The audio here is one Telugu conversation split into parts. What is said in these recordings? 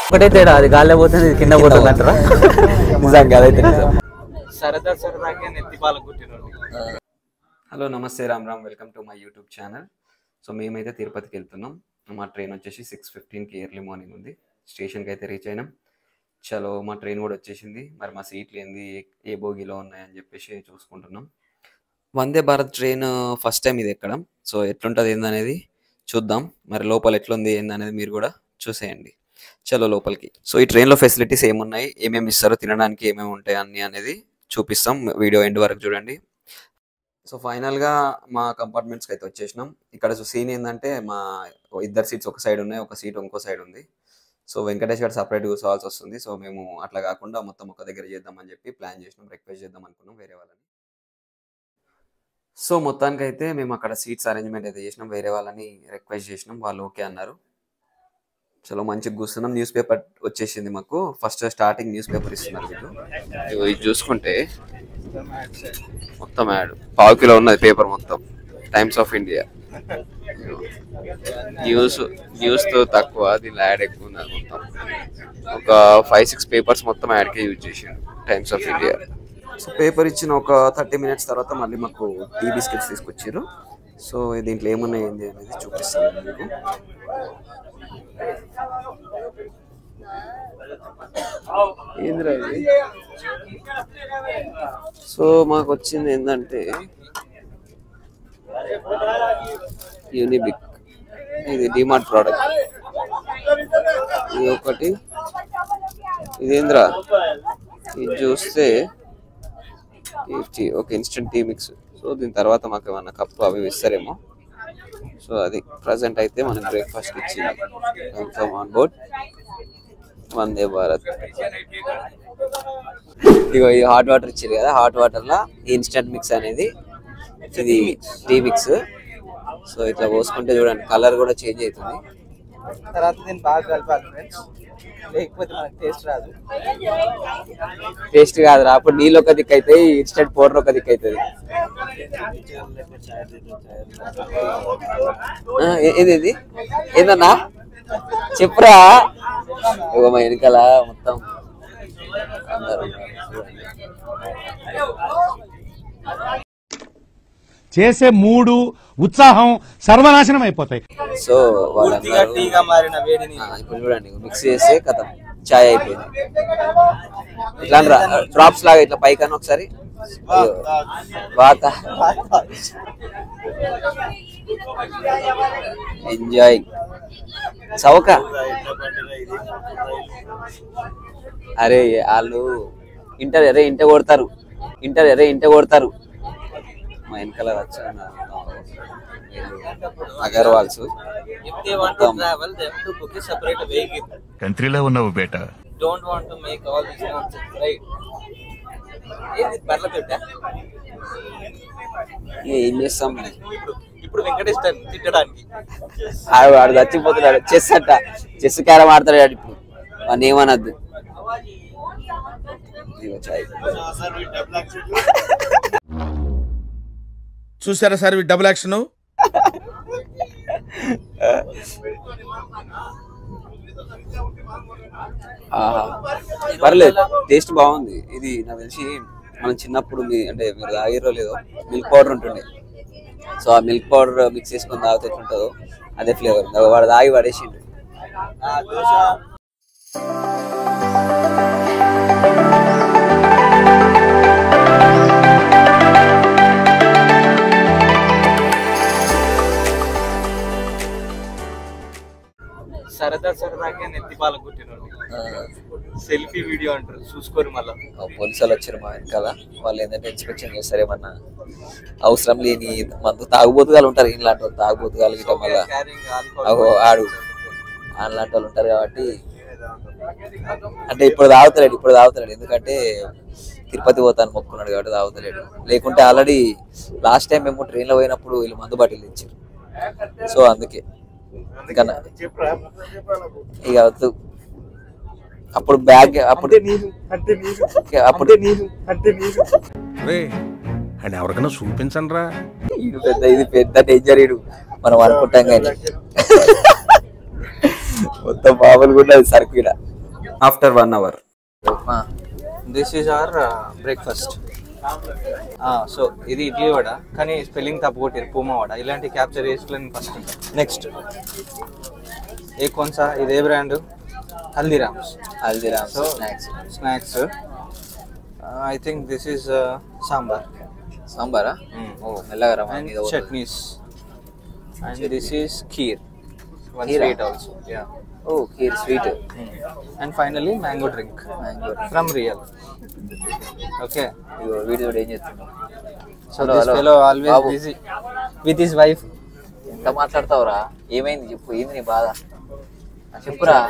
ఒకటే తేడా అది గాల్లో పోతుంది ఇది కింద పోతుంది అంటారా నిజంగా అదైతే నిజం సరదా సరదాగా నెత్తి పాలకు కుట్టినోడు హలో నమస్తే Ram Ram welcome to my YouTube channel so మేమైతే తిరుపతికి వెళ్తున్నాం మా ట్రైన్ వచ్చేసి సిక్స్ ఫిఫ్టీన్కి ఎర్లీ మార్నింగ్ ఉంది స్టేషన్కి అయితే రీచ్ అయినాం చలో మా ట్రైన్ కూడా వచ్చేసింది మరి మా సీట్లు ఏంది ఏ- ఏ బోగిలో ఉన్నాయని చెప్పేసి చూసుకుంటున్నాం Vande Bharat train first time ఇది ఎక్కడం సో ఎట్లుంటుంది ఏందనేది చూద్దాం మరి లోపల ఎట్లుంది ఏందనేది మీరు కూడా చూసేయండి చలో లోపలికి సో ఈ ట్రైన్లో ఫెసిలిటీస్ ఏమున్నాయి ఏమేమి ఇస్తారో తినడానికి ఏమేమి ఉంటాయి అన్ని అనేది చూపిస్తాం వీడియో ఎండ్ వరకు చూడండి సో ఫైనల్గా మా కంపార్ట్మెంట్స్కి అయితే వచ్చేసినాం ఇక్కడ సీన్ ఏంటంటే మా ఇద్దరు సీట్స్ ఒక సైడ్ ఉన్నాయి ఒక సీట్ ఇంకో సైడ్ ఉంది సో వెంకటేష్ గారు సపరేట్ కూర్చోవాల్సి వస్తుంది సో మేము అట్లా కాకుండా మొత్తం ఒక దగ్గర చేద్దామని చెప్పి ప్లాన్ చేసినాం రిక్వెస్ట్ చేద్దాం అనుకున్నాం వేరే వాళ్ళని సో మొత్తానికి అయితే మేము అక్కడ సీట్స్ అరేంజ్మెంట్ అయితే చేసినాం వేరే వాళ్ళని రిక్వెస్ట్ చేసినాం వాళ్ళు ఓకే అన్నారు చలో మంచిగా కూర్చున్నాం న్యూస్ పేపర్ వచ్చేసింది మాకు ఫస్ట్ స్టార్టింగ్ న్యూస్ పేపర్ ఇస్తున్నారు వీళ్ళు ఇగో ఇది చూసుకుంటే మొత్తం యాడ్ పావు కిలో ఉన్నది పేపర్ మొత్తం Times of India news news తో తక్కువ దీనిలో యాడ్ ఎక్కువ ఉన్నది మొత్తం ఒక ఫైవ్ సిక్స్ పేపర్స్ మొత్తం యాడ్కే యూజ్ చేసిండు Times of India so paper ఇచ్చిన ఒక థర్టీ మినిట్స్ తర్వాత మళ్ళీ మాకు టీ బిస్కెట్స్ తీసుకొచ్చారు సో దీంట్లో ఏమున్నాయి ఏంది అనేది చూపిస్తాను మీకు ఏందిరా ఇది సో మాకు వచ్చింది ఏంటంటే యూనిబిక్ ఇది డిమార్ట్ ప్రోడక్ట్ ఇది ఒకటి ఇదేంద్రా ఇది చూస్తే ఈ టీ ఒక ఇన్స్టెంట్ టీ మిక్స్ సో దీని తర్వాత మాకు ఏమన్నా కప్పు అవి ఇస్తారేమో సో అది ప్రజెంట్ అయితే మనకి బ్రేక్ఫాస్ట్ ఇచ్చింది welcome on board Vande Bharat ఇగో ఈ హాట్ వాటర్ ఇచ్చారు కదా హాట్ వాటర్ లా ఇన్స్టెంట్ మిక్స్ అనేది ఇది టీ మిక్స్ సో ఇట్లా పోసుకుంటే చూడండి కలర్ కూడా చేంజ్ అవుతుంది తర్వాత దీన్ని బాగా కలపాలి ఫ్రెండ్స్ లేకపోతే మనకు టేస్ట్ రాదు టేస్ట్ కాదురా అప్పుడు నీళ్ళు ఒక దిక్కు అవుతాయి ఇన్స్టెంట్ పౌడర్ ఒక దిక్కు అవుతుంది ఆ, ఏ- ఏది ఇది ఏందన్నా చెప్పురా ఇగో మా వెనకాల మొత్తం అందరూ ఉన్నారు. చేసే మూడు ఉత్సాహం సర్వనాశనం అయిపోతాయి సో పూర్తిగా వాళ్ళందరూ టీగా మారిన వేడిని ఆ, ఇప్పుడు చూడండి మిక్స్ చేస్తే కథ చాయ్ అయిపోయింది ఇట్లా డ్రాప్స్ లాగా ఇట్లా పైకన్నా ఒకసారి అయ్యో. వాత ఎంజాయ్ చౌక అరే వాళ్ళు ఇంటర్ అరే ఇంట కొడతారు ఇంటర్ అరే ఇంట కొడతారు మా వెనకాల వచ్చి Agarwals if they want to travel they have to book a separate vehicle కంట్రీలో ఉన్నావు బేటా don't want to make all this nonsense right ఏంది బర్ల పెట్టా ఏం చేస్తాం మరి ఇప్పుడు ఇప్పుడు వెంకటేష్ టైం తిట్టడానికి ఆడు వాడు చచ్చిపోతున్నాడు చెస్ అంట చెస్ క్యారం ఆడతాడు వాడు ఇప్పుడు వాడిని ఏమనద్దు ఇదిగో చాయ్. చూసారా సార్ ఈ డబుల్ యాక్షన్ ఆహా. పర్లేదు టేస్ట్ బాగుంది ఇది నాకు తెలిసి మనం చిన్నప్పుడు మీ అంటే మీరు తాగిరో లేదో మిల్క్ పౌడర్ ఉంటుండే సో ఆ మిల్క్ పౌడర్ మిక్స్ చేసుకొని తాగితే ఎట్లుంటుందో అదే ఫ్లేవర్ వాడు తాగి పడేసిండు ఆ దోశ సరదా సరదాగా నెత్తి పాలకు కుట్టినోడు సెల్ఫీ వీడియో అంటారు చూసుకోరు మళ్ళా ఆ పోలీసు వాళ్ళు వచ్చారు మా వెనకాల వాళ్ళు ఏంటంటే ఇన్స్పెక్షన్ చేస్తారు ఏమన్నా అవసరం లేని మందు తాగుబోతుగాలు ఉంటారు ఇలాంటి వాళ్ళు తాగుబోతుగాలు గిట్ట మళ్ళా క్యారింగ్ అగో ఆడు అలాంటి వాళ్ళు ఉంటారు కాబట్టి అంటే ఇప్పుడు తాగుతలేడు ఇప్పుడు తాగుతలేడు ఎందుకంటే తిరుపతి పోతాను మొక్కున్నాడు కాబట్టి తాగుతలేడు లేకుంటే ఆల్రెడీ లాస్ట్ టైం మేము ట్రైన్లో పోయినప్పుడు వీళ్ళు మందు బాటిల్ ఇచ్చారు సో అందుకే ఇంకా నా- ఇక వద్దు అప్పుడు బ్యాగ్ అప్పుడు అప్పుడు రే అని ఎవరికైనా చూపించండి రా ఈడు పెద్ద ఇది పెద్ద డేంజర్ ఈడు మనం అనుకుంటాం కానీ మొత్తం మామూలుగా ఉండదు సరుకు ఈడ after one hour upma this is our breakfast so ఇది ఇడ్లీ వడ కానీ స్పెల్లింగ్ తప్పు కొట్టారు పూమా వడ ఇలాంటి క్యాప్చర్ చేసుకోలేని ఫస్ట్ నెక్స్ట్ ఏ కొన్సా ఇదే brand Haldiram's Haldiram's so snacks snacks I think this is sambar సాంబారా Mm. ఓ మెల్లగా రా అండ్ మీద పోతుంది. Chutneys and this is kheer one Kheera? Sweet also yeah ఓ kheer sweet and finally mango drink mango from Real okay ఇగో వీడియో కూడా ఏం చేస్తున్నావు so Hello, this hello. Fellow always బాబు. బిజీ విత్ హిస్ వైఫ్ ఎంత మాట్లాడతావురా ఏమైంది చెప్పు ఏంది నీ బాధ చెప్పురా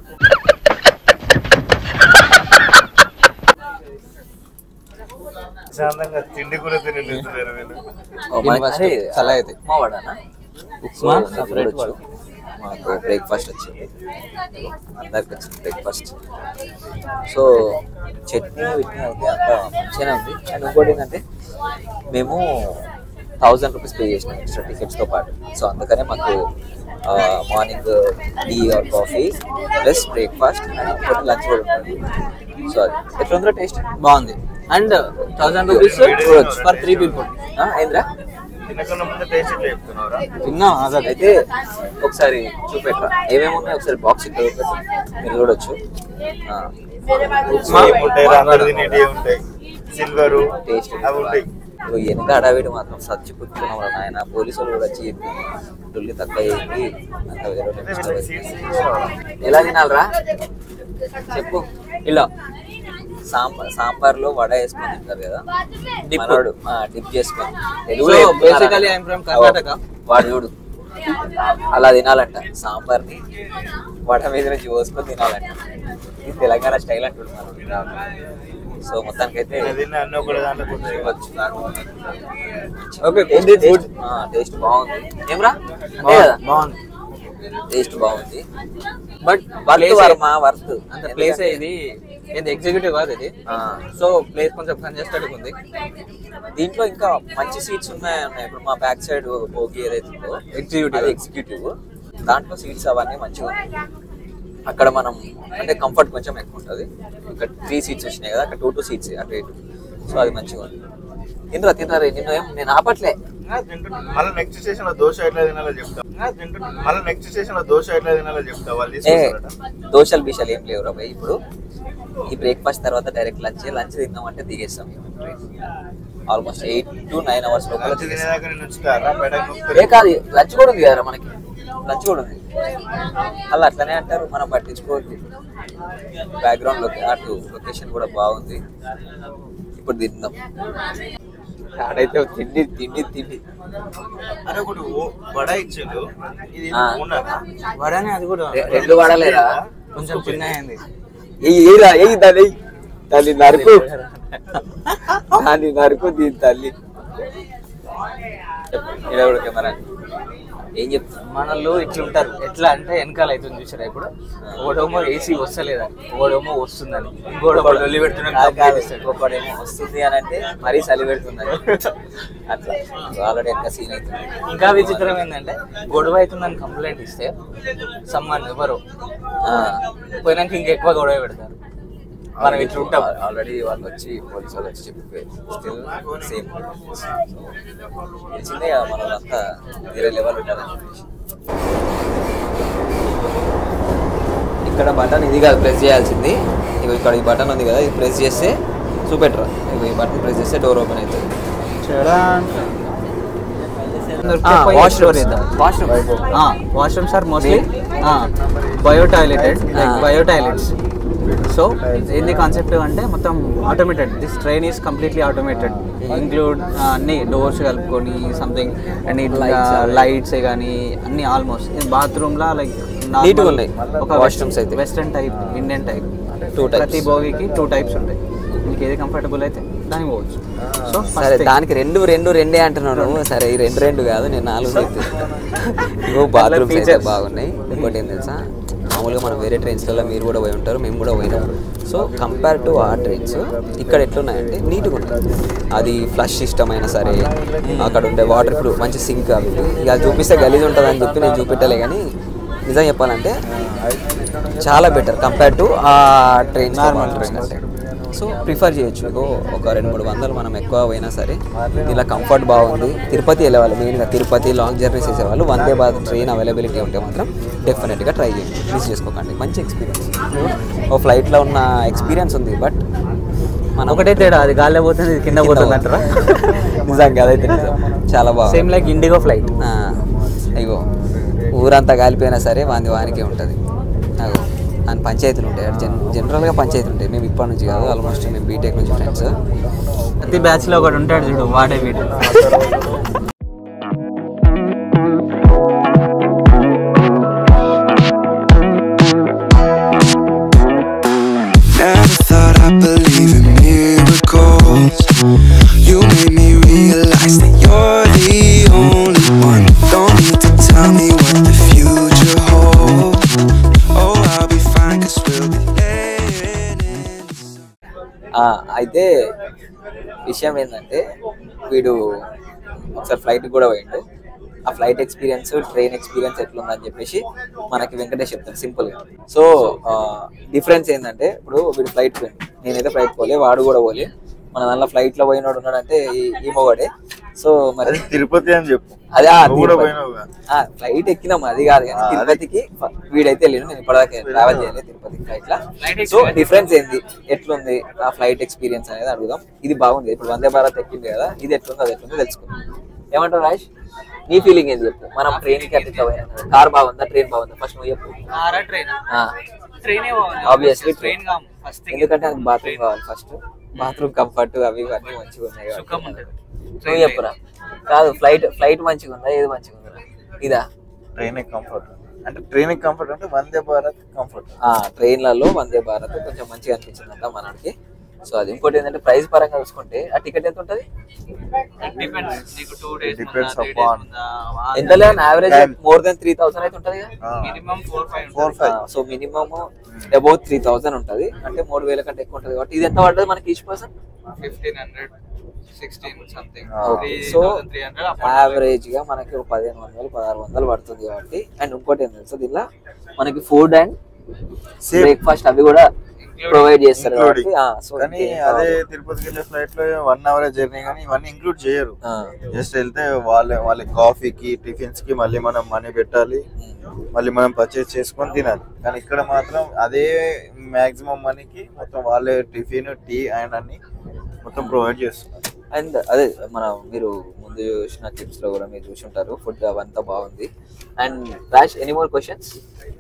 తిండి కూడా ఓ, మన- First అరే, చలా అయితే. ఉప్మా వడనా ఉప్మా, సో, నాకు separate కూడా వచ్చు. మాకు బ్రేక్ఫాస్ట్ వచ్చింది అందరికి వచ్చింది బ్రేక్ఫాస్ట్ సో చట్నీ విట్నీ అయితే అంత మంచిగానే ఉంది అండ్ ఇంకోటి ఏంటంటే మేము థౌజండ్ రూపీస్ పే చేసినాం ఎక్స్ట్రా టికెట్స్తో పాటు సో అందుకనే మాకు morning tea or coffee plus breakfast and ఇంకోటి లంచ్ కూడా ఉంటుంది సో అది ఎట్లా ఉందో టేస్ట్ బాగుంది అండ్ థౌసండ్ రూపీస్ చూడొచ్చు. ఫర్ త్రీ పీపుల్ ఏంద్రా తిన్నా అదే అయితే ఒకసారి చూపెట్టా ఏమేమి ఉన్నాయి ఒకసారి బాక్స్ ఇక్కడ పెట్టు. మీరు చూడొచ్చు ఆ, సిల్వరు టేస్ట్ అవి ఉంటాయి ఇప్పుడు ఎంత అడవిడి మాత్రం సచ్చి కూర్చున్నాం రా నాయన పోలీసు వాళ్ళు కూడా వచ్చి చెప్పి డుల్లి తక్కువ చేయండి అంత వేరే వాళ్ళు ఇష్టం. ఎలా తినాలరా చెప్పు ఇలా సాంబార్ సాంబార్లో వడ వేసుకొని తింటారు కదా మనోడు డిప్ చేసుకొని తెలుగులో So, చెప్తున్నారా? basically I am from Karnataka. వాడు చూడు అలా తినాలంట సాంబార్ని వడ మీద నుంచి పోసుకొని తినాలంట ఇది తెలంగాణ స్టైల్ అంటున్నారు సో మొత్తానికి అయితే తిన్న అన్న కూడా దాంట్లో కొంచెం ఓకే టేస్ట్ టేస్ట్ టేస్ట్ బాగుంది ఏమ్రా అంతే కదా బాగుంది టేస్ట్ బాగుంది బట్ వర్త్ ప్లేస్ వర్మ వర్త్ అంత ప్లేస్ ఇది ఇది ఎగ్జిక్యూటివ్ కాదు ఇది ఆ. సో ప్లేస్ కొంచెం కంజెస్టెడ్ ఉంది దీంట్లో ఇంకా మంచి సీట్స్ ఉన్నాయి ఉన్నాయి ఇప్పుడు మా బ్యాక్ సైడ్ బోగి ఏదైతే ఉందో Executive. అది ఎగ్జిక్యూటివ్ దాంట్లో సీట్స్ అవన్నీ మంచిగా ఉన్నాయి అక్కడ మనం అంటే కంఫర్ట్ కొంచెం ఎక్కువ ఉంటుంది ఇక్కడ త్రీ సీట్స్ వచ్చినాయి కదా అక్కడ టూ టూ సీట్స్ అటు ఇటు సో అది మంచిగా ఉంది తినరా తినరా రే, నిన్ను ఏం నేను ఆపట్లే మళ్ళీ నెక్స్ట్ స్టేషన్ లో దోశ ఎట్లా తినాలో చెప్తా మళ్ళీ నెక్స్ట్ స్టేషన్ లో దోశ ఎట్లా తినాలో చెప్తా వాళ్ళు ఏ తీసుకొస్తారట దోశలు బిషాలు ఏం లేవు రాబాయ్ ఇప్పుడు ఈ బ్రేక్ఫాస్ట్ తర్వాత డైరెక్ట్ లంచ్ లంచ్ తిన్నామంటే దిగేస్తాం almost eight to nine hours లోపల లంచ్ దిగేస్తాం. తినేదాకా నేను ఉంచుతారా బయటకు ఏ కాదు లంచ్ కూడా ఉంది కదా మనకి లంచ్ కూడా ఉంది అలా అట్లనే అంటారు మనం పట్టించుకోవద్దు బ్యాక్గ్రౌండ్ లొకే అటు లొకేషన్ కూడా బాగుంది ఇప్పుడు తిందాం ఆడైతే తిండి తిండి తిండి అరే ఒకటి ఓ- వడ ఇచ్చిండు ఇది ఆ. ఉన్నదా వడనే అది కూడా రె- రెండు వాడలేరా కొంచెం చిన్న అయింది ఎయ్యి ఎయ్యిరా ఎయ్యి దాన్ని ఎయ్యి. దాన్ని నరుకు దాన్ని నరుకు దీని తల్లి ఇలా కూడా కెమెరా ఏం చెప్తా మనల్లో ఇట్లా ఉంటారు ఎట్లా అంటే వెనకాల అవుతుంది చూసారా ఇప్పుడు ఓడోమో ఏసీ వస్తలేదని ఓడోమో వస్తుందని ఇంకోడోమో లొల్లి పెడుతున్నాను complaint ఇస్తాడు. ఒకడేమో వస్తుంది అని అంటే మరీ చలి పెడుతుంది అట్లా ఆల్రెడీ ఎంత సీన్ అవుతుంది ఇంకా విచిత్రం ఏంటంటే గొడవ అవుతుందని కంప్లైంట్ ఇస్తే సమ్మన్ ఎవరు ఆ. పోయినాక ఇంకా ఎక్కువ గొడవ పెడతారు మనం ఇట్లా ఉంటాం ఆల్రెడీ వాళ్ళు వచ్చి పోలీసు వాళ్ళు వచ్చి చెప్పిపోయారు స్టిల్ సేమ్ తెలిసిందే కదా మన వాళ్ళంతా వేరే లెవెల్ ఉంటారని చెప్పేసి ఇక్కడ బటన్ ఇది కాదు ప్రెస్ చేయాల్సింది ఇగో ఇక్కడ ఈ బటన్ ఉంది కదా ఇది ప్రెస్ చేస్తే చూపెట్టరా ఇగో ఈ బటన్ ప్రెస్ చేస్తే డోర్ ఓపెన్ అవుతుంది washroom washroom washrooms are mostly bio toileted like Ah. Bio toilets so ఏంది కాన్సెప్ట్ అంటే మొత్తం automated this train is completely automated include అన్ని డోర్స్ కలుపుకొని something and Lights are- lights కానీ అన్ని ఆల్మోస్ట్ బాత్రూమ్ లా లైక్ Neat గా ఉన్నాయి. ఒక Washrooms అయితే. Western type Indian type Two types. ప్రతి భోగికి టూ టైప్స్ ఉంటాయి మీకు ఏది కంఫర్టబుల్ అయితే దానికి పోవచ్చు సో సరే దానికి రెండు రెండు రెండే అంటున్నావు నువ్వు సరే ఈ రెండు రెండు కాదు నేను నాలుగు చెప్తాను ఇగో బాత్రూమ్స్ అయితే features. బాగున్నాయి ఇంకోటి ఏం తెలుసా మామూలుగా మనం వేరే ట్రైన్స్లలో మీరు కూడా పోయి ఉంటారు మేము కూడా పోయినాం సో కంపేర్ టు ఆ ట్రైన్స్ ఇక్కడ ఎట్లున్నాయంటే నీట్గా ఉంటుంది అది ఫ్లష్ సిస్టమ్ అయినా సరే అక్కడ ఉండే వాటర్ ఇప్పుడు మంచి సింక్ అవి ఇక అది చూపిస్తే గలీజ్ ఉంటుంది అని చెప్పి నేను చూపెట్టలే కానీ నిజం చెప్పాలంటే చాలా బెటర్ కంపేర్ టు ఆ ట్రైన్ నార్మల్ ట్రైన్ అంటే సో ప్రిఫర్ చేయొచ్చు ఇగో ఒక రెండు మూడు వందలు మనం ఎక్కువ పోయినా సరే ఇలా కంఫర్ట్ బాగుంది తిరుపతి వెళ్ళేవాళ్ళు మెయిన్గా తిరుపతి లాంగ్ జర్నీస్ చేసేవాళ్ళు వందే భారత్ ట్రైన్ అవైలబిలిటీ ఉంటే మాత్రం డెఫినెట్గా ట్రై చేయండి మిస్ చేసుకోకండి మంచి ఎక్స్పీరియన్స్ ఓ ఫ్లైట్లో ఉన్న ఎక్స్పీరియన్స్ ఉంది బట్ మనం ఒకటే తేడా అది గాల్లో పోతుంది ఇది కింద పోతుంది అంటారా నిజంగా అదైతే నిజం చాలా బాగుంది సేమ్ లైక్ ఇండిగో ఫ్లైట్ ఆ, అయ్యో ఊరంతా కాలిపోయినా సరే వాని వానికే ఉంటుంది అగో అని పంచాయతీలు ఉంటాయి అటు జన్ జనరల్గా పంచాయతీలు ఉంటాయి మేము ఇప్పటి నుంచి కాదు ఆల్మోస్ట్ మేము బీటెక్ నుంచి ఫ్రెండ్స్ ప్రతి బ్యాచ్ లో ఒకటి ఉంటాడు చూడు వాడే వీడు Never thought I'd believe in miracles. You made me realize that you're the only one. Don't need to tell me what the future holds. Oh, I'll be fine, cause we'll be laying in the sun. ఆ, అయితే విషయం ఏంటంటే వీడు ఒకసారి ఫ్లైట్ కూడా పోయిండు ఆ ఫ్లైట్ ఎక్స్పీరియన్స్ ట్రైన్ ఎక్స్పీరియన్స్ ఎట్లుందని చెప్పేసి మనకి వెంకటేష్ చెప్తాడు సింపుల్గా సో డిఫరెన్స్ ఏంటంటే ఇప్పుడు వీడు ఫ్లైట్ పోయిండు నేనైతే ఫ్లైట్ పోలే వాడు కూడా పోలే మన దానిలో ఫ్లైట్లో పోయినోడు ఉన్నాడంటే ఈ- ఈ మొగడే సో మరి అది తిరుపతి అని చెప్పు అదే ఆ నువ్వు కూడా తిరుపతి. పోయినావుగా. ఆ, ఫ్లైట్ ఎక్కినాం అది కాదు కానీ ఆ, అది- తిరుపతికి ఫ- వీడైతే వెళ్ళిన నేను ఇప్పటిదాకా ట్రావెల్ చేయలేదు తిరుపతి ఫ్లైట్ లా సో డిఫరెన్స్ ఏంది ఎట్లుంది ఆ ఫ్లైట్ ఎక్స్పీరియన్స్ అనేది అడుగుదాం ఇది బాగుంది ఇప్పుడు వందే భారత్ ఎక్కింది కదా ఇది ఎట్లుంది అది ఎట్లుందో తెలుసుకుందాం ఏమంటావు రాజ్ నీ ఫీలింగ్ ఏంది చెప్పు మనం ట్రైన్ కి అట్లా పోయినా కార్ బాగుందా ట్రైన్ బాగుందా ఫస్ట్ నువ్వు చెప్పు కారా ట్రైన్ ట్రైనే బాగుంది ఆబ్వియస్లీ ట్రైన్ కాము ఫస్ట్ థింగ్ ఎందుకంటే అది బాత్రూమ్ కావాలి ఫస్ట్ బాత్రూమ్ కంఫర్ట్ అవి ఇవన్నీ మంచిగా ఉన్నాయి కాబట్టి. సుఖం ఉంటుంది నువ్వు చెప్పురా కాదు ఫ్లైట్ ఫ్లైట్ మంచిగా ఉందా ఏది మంచిగా ఉందా ఇదా ట్రైన్ కంఫర్ట్ అంటే ట్రైన్ కంఫర్ట్ అంటే వందే భారత్ కంఫర్ట్ ఆ ట్రైన్లలో వందే భారత్ కొంచెం మంచిగా అనిపించిందంట మనకి సో అది ఇంకోటి ఏంటంటే ప్రైస్ పరంగా చూసుకుంటే ఆ టికెట్ ఎంత ఉంటది డిపెండ్ నీకు two days Depends three upon- days ఎంత లేదు average more than three thousand అయితే ఉంటది minimum four five four five so minimum about three thousand ఉంటది అంటే మూడు వేల కంటే ఎక్కువ ఉంటది కాబట్టి ఇది ఎంత పడుతుంది మనకి each person fifteen hundred sixteen something okay so average గా మనకి ఒక పదిహేను వందలు పదహారు వందలు పడుతుంది కాబట్టి అండ్ ఇంకోటి ఏం తెలుసు దీనిలో మనకి ఫుడ్ అండ్ Same. బ్రేక్ఫాస్ట్ అవి కూడా ప్రొవైడ్ చేస్తారు కాబట్టి Including. ఆ, సో కానీ ఇంకేం అదే కావాలి? తిరుపతికి వెళ్ళే ఫ్లైట్ లో వన్ అవర్ జర్నీ కానీ ఇవన్నీ ఇంక్లూడ్ చేయరు ఆ, జస్ట్ వెళ్తే వాళ్ళ వాళ్ళ కాఫీకి టిఫిన్స్ కి మళ్ళీ మనం మనీ పెట్టాలి మళ్ళీ మనం పర్చేస్ చేసుకొని తినాలి కానీ ఇక్కడ మాత్రం అదే మాక్సిమం మనీకి మొత్తం వాళ్ళే టిఫిన్ టీ అండ్ అన్ని మొత్తం ప్రొవైడ్ చేస్తున్నారు అండ్ అదే మన మీరు ముందు చూసిన క్లిప్స్ లో కూడా మీరు చూసి ఉంటారు ఫుడ్ అవంతా బాగుంది అండ్ రాష్ ఎనీ మోర్ క్వశ్చన్స్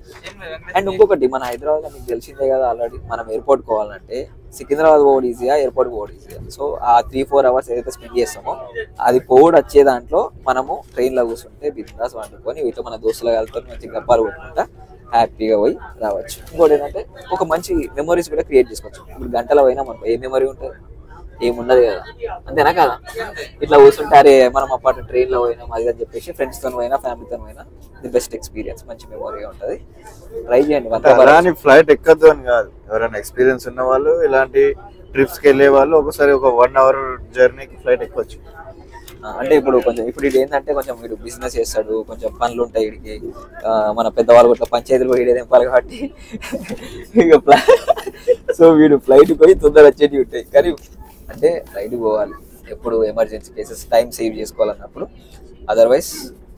అండ్ ఇంకొకటి మన హైదరాబాద్ లో మీకు తెలిసిందే కదా ఆల్రెడీ మనం ఎయిర్పోర్ట్ పోవాలంటే సికింద్రాబాద్ పోవడం ఈజీగా ఎయిర్పోర్ట్ పోవడం ఈజీగా సో ఆ త్రీ ఫోర్ అవర్స్ ఏదైతే స్పెండ్ చేస్తామో అది పోవడం వచ్చే దాంట్లో మనము ట్రైన్లో కూర్చుంటే బిందాస్ వండుకొని వీటిలో మన దోస్తులు కలితో మంచి గప్పాలు కొట్టుకుంటా హ్యాపీగా పోయి రావచ్చు ఇంకోటి ఏంటంటే ఒక మంచి మెమరీస్ కూడా క్రియేట్ చేసుకోవచ్చు ఇప్పుడు గంటల పోయినా మనకు ఏ మెమరీ ఉంటుంది ఏముండదు కదా అంతేనా కదా ఇట్లా కూర్చుంటే అరే మనం అప్పటి ట్రైన్ లో పోయినాం అది అని చెప్పేసి ఫ్రెండ్స్ తో పోయినా ఫ్యామిలీతో పోయినా ది బెస్ట్ ఎక్స్పీరియన్స్ మంచి మెమొరీగా ఉంటది ట్రై చేయండి వందే అలా భారత్ అని ఫ్లైట్ ఎక్కద్దు అని కాదు ఎవరైనా ఎక్స్పీరియన్స్ ఉన్న వాళ్ళు ఇలాంటి ట్రిప్స్ కి వెళ్ళే వాళ్ళు ఒకసారి ఒక వన్ అవర్ జర్నీకి ఫ్లైట్ ఎక్కొచ్చు ఆ, అంటే ఇప్పుడు కొంచెం ఇప్పుడు ఇది ఏంటంటే కొంచెం వీడు బిజినెస్ చేస్తాడు కొంచెం పనులు ఉంటాయి వీడికి ఆ, మన పెద్దవాళ్ళు ఇట్లా పంచాయతీలు పోయి తెంపాలి కాబట్టి ఇక ప్లా సో వీడు ఫ్లైట్ పోయి తొందర వచ్చేటివి ఉంటాయి కానీ అంటే ఫ్లైట్ పోవాలి ఎప్పుడు ఎమర్జెన్సీ కేసెస్ టైం సేవ్ చేసుకోవాలన్నప్పుడు అదర్వైజ్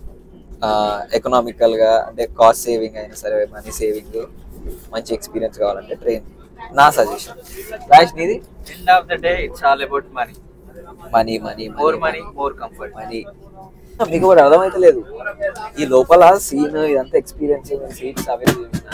ఎకనామికల్గా అంటే కాస్ట్ సేవింగ్ అయినా సరే మనీ సేవింగ్ మంచి ఎక్స్పీరియన్స్ కావాలంటే ట్రైన్ నా సజెషన్ రాజ్ నీది end of the day it's all about money money money more money more comfort money మీకు కూడా అర్థమైతే లేదు ఈ లోపల సీన్ ఇదంతా ఎక్స్పీరియన్స్ సీట్స్ అవి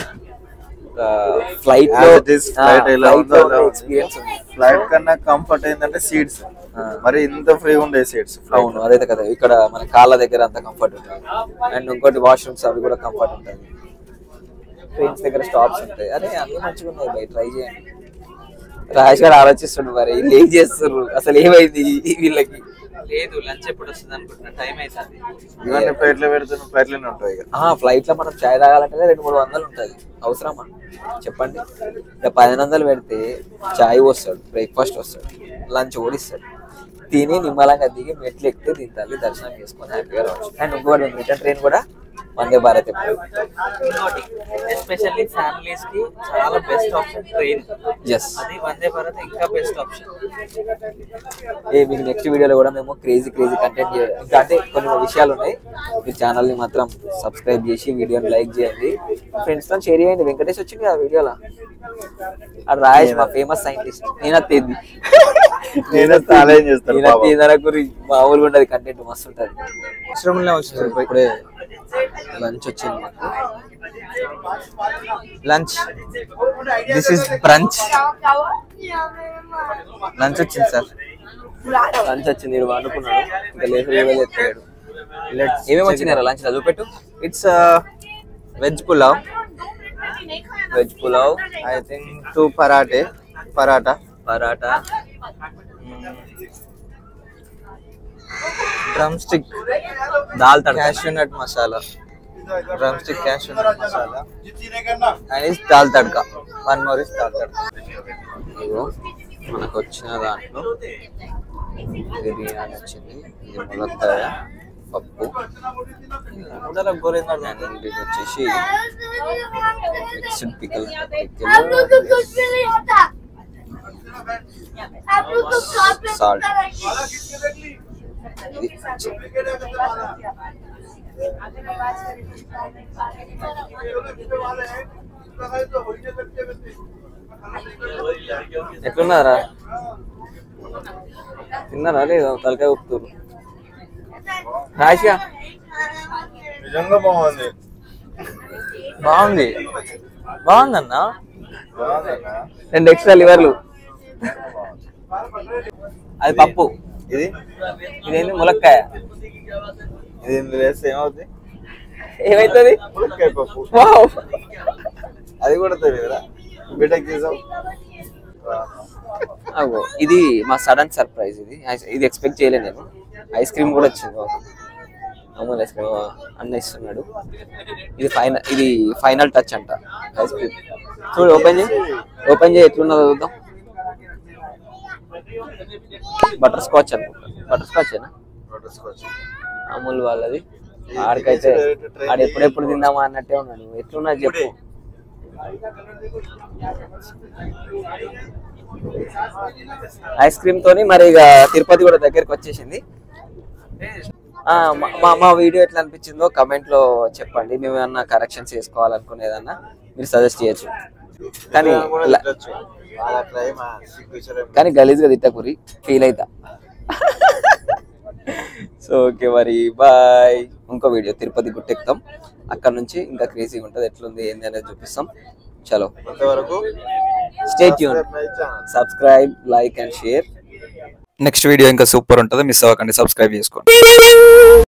ఫ్లైట్ లో As it is, flight ఎలా ఉందో అలా ఉంది. ఎక్స్పీరియన్స్ ఉంది ఫ్లైట్ కన్నా కంఫర్ట్ ఏంటంటే సీట్స్ మరి ఇంత ఫ్రీగా ఉండే సీట్స్ అవును అదైతే కదా ఇక్కడ మన కాళ్ళ దగ్గర అంత కంఫర్ట్ ఉంటుంది అండ్ ఇంకోటి వాష్రూమ్స్ అవి కూడా కంఫర్ట్ ఉంటుంది ట్రైన్స్ దగ్గర స్టాప్స్ ఉంటాయి అరే అన్ని మంచిగా ఉన్నాయి బయట ట్రై చేయండి రాజేష్ గారు ఆలోచిస్తుండు మరి వీళ్ళు ఏం చేస్తారు అసలు ఏమైంది ఈ- వీళ్ళకి లేదు లంచ్ ఎప్పుడు వస్తుంది అనుకుంటున్నా టైం అవుతుంది ఇవన్నీ ఫ్లైట్ లో పెడుతున్న ఫ్లైట్ లోనే ఉంటాయి ఇక ఆ ఫ్లైట్ లో మనం చాయ్ తాగాలంటే రెండు మూడు వందలు ఉంటుంది అవసరమా చెప్పండి ఇక పదిహేను వందలు పెడితే చాయ్ వస్తాడు బ్రేక్ఫాస్ట్ వస్తాడు లంచ్ కూడా ఇస్తాడు తిని నిమ్మలంగా దిగి మెట్లు ఎక్కితే తింటాలి దర్శనం చేసుకొని హ్యాపీగా రావచ్చు అండ్ ఇంకోటి రిటర్న్ ట్రైన్ కూడా వందే భారత్ ఎప్పుడు ఇంకోటి ఎస్పెషల్లీ ఫ్యామిలీస్ కి చాలా బెస్ట్ ఆప్షన్ ట్రైన్ ఎస్ అది వందే భారత్ ఇంకా బెస్ట్ ఆప్షన్ ఏ మీకు నెక్స్ట్ వీడియోలో కూడా మేము క్రేజీ క్రేజీ కంటెంట్ ఇంకా అంటే కొన్ని విషయాలు ఉన్నాయి మీ ఛానల్ ని మాత్రం సబ్స్క్రైబ్ చేసి వీడియోని లైక్ చేయండి ఫ్రెండ్స్ తో షేర్ చేయండి వెంకటేష్ వచ్చింది ఆ వీడియోలో అది రాయేష్ మా ఫేమస్ సైంటిస్ట్ నేను అత్తేంది నేనే ఛాలెంజ్ చేస్తాను నేను పాపం. అత్తేంది గురించి మామూలుగా ఉండదు కంటెంట్ మస్తు ఉంటుంది ఆశ్రమంలో వచ్చింది ఇప్పుడే లంచ్ వచ్చింది మాకు lunch this is brunch lunch వచ్చింది సార్ లంచ్ వచ్చింది వీడు వండుకున్నాడు ఇంకా లేచి లేవలేదు ఎత్తాడు ఏమేమి వచ్చినారా లంచ్ చూపెట్టు it's veg pulao veg pulao I think two parathe paratha paratha drumstick dal tadka cashew nut masala drumstick cashew nut masala and is dal tadka one more is dal tadka ఇదిగో మనకు వచ్చిన దాంట్లో బిర్యానీ వచ్చింది ఇది ములక్కాయ పప్పు అందరూ గోరిందా అండ్ ఇది వచ్చేసి మిక్స్డ్ పికల్ సాల్ట్ ఇది ఎట్లున్నారా తిన్నారా లేదు తలకాయ ఉప్పుతురు రాశిగా నిజంగా బాగుంది బాగుంది బాగుందన్నా బాగుందన్నా రెండు ఎక్స్ట్రా లివర్లు అది పప్పు ఇది ఇదేంటి ములక్కాయ ఇది ఇందులో వేస్తే ఏమవుతుంది ఏమైతుంది ములక్కాయ పప్పు వావ్ అది కూడా తెలియదురా బీటెక్ చేసావు అగో ఇది మా సడన్ సర్ప్రైజ్ ఇది ఐస్- ఇది ఎక్స్పెక్ట్ చేయలేదు నేను ఐస్ క్రీమ్ కూడా వచ్చింది మాకు అమూల్ ఐస్ క్రీమ్ అన్న ఇస్తున్నాడు ఇది ఫైనల్ ఇది ఫైనల్ టచ్ అంట ఐస్ క్రీమ్ చూడు ఓపెన్ చేయి ఓపెన్ చేయి ఎట్లున్నదో చూద్దాం బటర్ స్కాచ్ అనుకుంటా బటర్ స్కాచ్ అమూల్ వాళ్ళది ఆడికైతే ఆడు ఎప్పుడెప్పుడు తిందామా అన్నట్టే ఉన్నాడు ఎట్లున్నా చెప్పు ఐస్ క్రీమ్ తోని మరి ఇక తిరుపతి కూడా దగ్గరికి వచ్చేసింది ఆ, మా- మా మా వీడియో ఎట్లా అనిపించిందో కమెంట్ లో చెప్పండి మేము ఏమన్నా కరెక్షన్స్ చేసుకోవాలనుకునేదన్నా మీరు సజెస్ట్ చేయొచ్చు కానీ ల- అలా ట్రై మా సిగ్గుచరే కానీ గలీజ్గా తిట్టకురి ఫీల్ అవుతా సో ఓకే మరి బాయ్ ఇంకో వీడియో తిరుపతి గుట్టెక్కుతాం అక్కడ నుంచి ఇంకా క్రేజీగా ఉంటుంది ఎట్లుంది ఏంది అనేది చూపిస్తాం చలో అంతవరకు stay tune subscribe like and share next video ఇంకా సూపర్ ఉంటుంది మిస్ అవ్వకండి సబ్స్క్రైబ్ చేసుకోండి